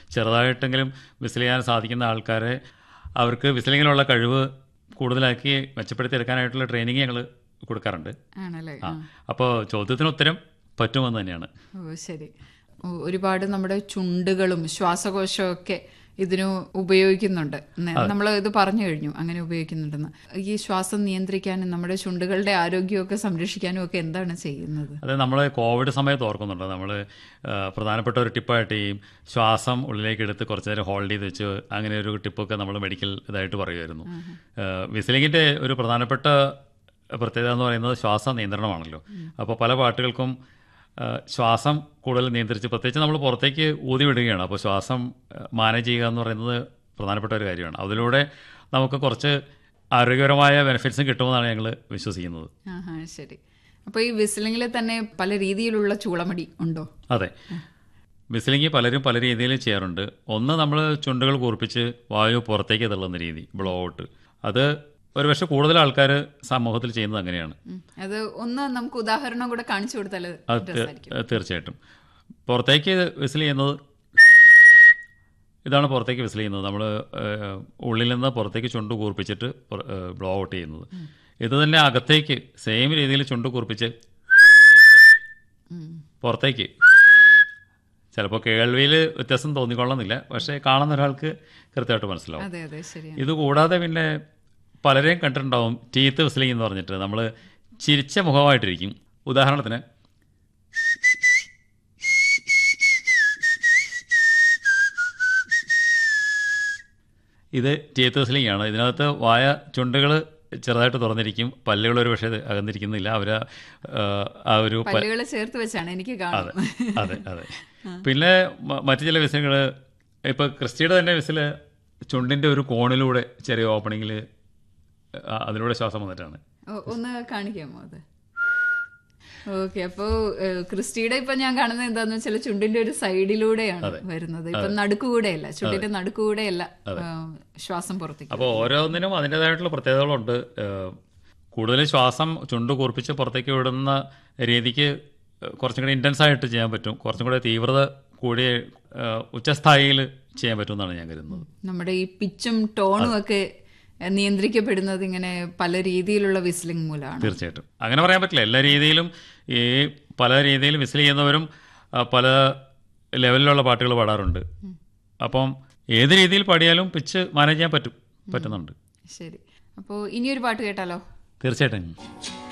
ചെറുതായിട്ടെങ്കിലും whistle ചെയ്യാൻ സാധിക്കുന്ന ആൾക്കാരെ അവർക്ക് വിസിലിങ്ങിനുള്ള കഴിവ് കൂടുതലാക്കി മെച്ചപ്പെടുത്തിയെടുക്കാനായിട്ടുള്ള ട്രെയിനിങ് ഞങ്ങൾ കൊടുക്കാറുണ്ട് ആണല്ലേ ആ അപ്പോൾ ചോദ്യത്തിന് ഉത്തരം പറ്റുമെന്ന് തന്നെയാണ് ഓ ശരി ഓ, ഒരുപാട് നമ്മുടെ ചുണ്ടുകളും ശ്വാസകോശവും ഒക്കെ ഇതിന് ഉപയോഗിക്കുന്നുണ്ട് നമ്മൾ ഇത് പറഞ്ഞു കഴിഞ്ഞു അങ്ങനെ ഉപയോഗിക്കുന്നുണ്ടെന്ന് ഈ ശ്വാസം നിയന്ത്രിക്കാനും നമ്മുടെ ചുണ്ടുകളുടെ ആരോഗ്യമൊക്കെ സംരക്ഷിക്കാനും ഒക്കെ എന്താണ് ചെയ്യുന്നത് അത് നമ്മൾ കോവിഡ് സമയത്ത് ഓർക്കുന്നുണ്ട് നമ്മൾ പ്രധാനപ്പെട്ട ഒരു ടിപ്പായിട്ട് ഈ ശ്വാസം ഉള്ളിലേക്ക് എടുത്ത് കുറച്ച് നേരം ഹോൾഡ് ചെയ്ത് വെച്ച് അങ്ങനെ ഒരു ടിപ്പൊക്കെ നമ്മൾ മെഡിക്കൽ ഇതായിട്ട് പറയുമായിരുന്നു വിസിലിങ്ങിൻ്റെ ഒരു പ്രധാനപ്പെട്ട പ്രത്യേകത എന്ന് പറയുന്നത് ശ്വാസ നിയന്ത്രണമാണല്ലോ അപ്പോൾ പല പാട്ടുകൾക്കും ആ, ശ്വാസം കൂടുതൽ നിയന്ത്രിച്ച് പ്രത്യേകിച്ച് നമ്മൾ പുറത്തേക്ക് ഊതി വിടുകയാണ് അപ്പോൾ ശ്വാസം മാനേജ് ചെയ്യുക എന്ന് പറയുന്നത് പ്രധാനപ്പെട്ട ഒരു കാര്യമാണ് അതിലൂടെ നമുക്ക് കുറച്ച് ആരോഗ്യപരമായ ബെനിഫിറ്റ്സും കിട്ടുമെന്നാണ് ഞങ്ങൾ വിശ്വസിക്കുന്നത് ആഹാ ശരി അപ്പോൾ ഈ വിസിലിങ്ങിൽ തന്നെ പല രീതിയിലുള്ള ചൂളമടി ഉണ്ടോ അതെ വിസിലിംഗ് പലരും പല രീതിയിൽ ചെയ്യാറുണ്ട് ഒന്ന് നമ്മൾ ചുണ്ടുകൾ കൂർപ്പിച്ച് വായു പുറത്തേക്ക് തള്ളുന്ന രീതി ബ്ലോ ഔട്ട് അത് ഒരുപക്ഷെ കൂടുതൽ ആൾക്കാർ സമൂഹത്തിൽ ചെയ്യുന്നത് അങ്ങനെയാണ് ഉം. അത് ഒന്ന് നമുക്ക് ഉദാഹരണം കൂടെ കാണിച്ചു കൊടുത്താൽ അത് തീ- രസമായിരിക്കും തീർച്ചയായിട്ടും പുറത്തേക്ക് വിസിൽ ചെയ്യുന്നത് ഇതാണ് പുറത്തേക്ക് വിസിൽ ചെയ്യുന്നത് നമ്മൾ ഉള്ളിൽ നിന്ന് പുറത്തേക്ക് ചുണ്ട് കൂർപ്പിച്ചിട്ട് ബ്ലോ ഔട്ട് ചെയ്യുന്നത് ഇത് തന്നെ അകത്തേക്ക് സെയിം രീതിയിൽ ചുണ്ട് കൂർപ്പിച്ച് ഉം. പുറത്തേക്ക് ചിലപ്പോൾ കേൾവിയിൽ വ്യത്യാസം തോന്നിക്കൊള്ളുന്നില്ല പക്ഷേ കാണുന്ന ഒരാൾക്ക് കൃത്യമായിട്ട് മനസ്സിലാവും അതെ അതെ ശരിയാണ് ഇത് കൂടാതെ പിന്നെ പലരെയും കണ്ടിട്ടുണ്ടാവും ടീത്ത് വിസിലിംഗ് എന്ന് പറഞ്ഞിട്ട് നമ്മൾ ചിരിച്ച മുഖമായിട്ടിരിക്കും ഉദാഹരണത്തിന് ഇത് ടീത്ത് വിസിലിംഗ് ആണ് ഇതിനകത്ത് വായ ചുണ്ടുകൾ ചെറുതായിട്ട് തുറന്നിരിക്കും പല്ലുകൾ ഒരു പക്ഷേ അകന്നിരിക്കുന്നില്ല അവർ ആ ഒരു പ- പല്ലുകൾ ചേർത്ത് വെച്ചാണ് എനിക്ക് അതെ കാണുന്നത് അതെ അതെ പിന്നെ മ- മറ്റു ചില വിസിലുകൾ ഇപ്പോൾ ക്രിസ്റ്റിയുടെ തന്നെ വിസില് ചുണ്ടിൻ്റെ ഒരു കോണിലൂടെ ചെറിയ ഓപ്പണിങ്ങിൽ അതിലൂടെ ശ്വാസം വന്നിട്ടാണ് ഓ, ഒന്ന് കാണിക്കാമോ അത് ഓക്കെ അപ്പോ ഏഹ്, ക്രിസ്റ്റിയുടെ ഇപ്പൊ ഞാൻ കാണുന്നത് എന്താന്ന് വെച്ചാൽ ചുണ്ടിന്റെ ഒരു സൈഡിലൂടെയാണ് വരുന്നത് ഇപ്പൊ നടുക്കുകൂടെയല്ല ചുണ്ടിന്റെ നടുക്കുകൂടെയല്ല ഏഹ്, ശ്വാസം പുറത്തേക്ക് അപ്പോൾ ഓരോന്നിനും അതിൻ്റെതായിട്ടുള്ള പ്രത്യേകതകളുണ്ട് ഏഹ് കൂടുതൽ ശ്വാസം ചുണ്ട് കൂർപ്പിച്ച് പുറത്തേക്ക് വിടുന്ന രീതിക്ക് കുറച്ചും കൂടി ഇൻറ്റൻസ് ആയിട്ട് ചെയ്യാൻ പറ്റും കുറച്ചും കൂടി തീവ്രത കൂടിയ ഏഹ് ഉച്ചസ്ഥായിയിൽ ചെയ്യാൻ പറ്റുമെന്നാണ് ഞാൻ കരുതുന്നത് നമ്മുടെ ഈ പിച്ചും ടോണും ഒക്കെ ഏഹ്, നിയന്ത്രിക്കപ്പെടുന്നത് ഇങ്ങനെ പല രീതിയിലുള്ള വിസിലിംഗ് മൂലമാണ് തീർച്ചയായിട്ടും അങ്ങനെ പറയാൻ പറ്റില്ല എല്ലാ രീതിയിലും ഈ പല രീതിയിൽ വിസിൽ ചെയ്യുന്നവരും ആ, പല ലെവലിലുള്ള പാട്ടുകൾ പാടാറുണ്ട് അപ്പം ഏത് രീതിയിൽ പാടിയാലും പിച്ച് മാനേജ് ചെയ്യാൻ പറ്റും പറ്റുന്നുണ്ട് ശരി അപ്പോൾ ഇനിയൊരു പാട്ട് കേട്ടാലോ തീർച്ചയായിട്ടും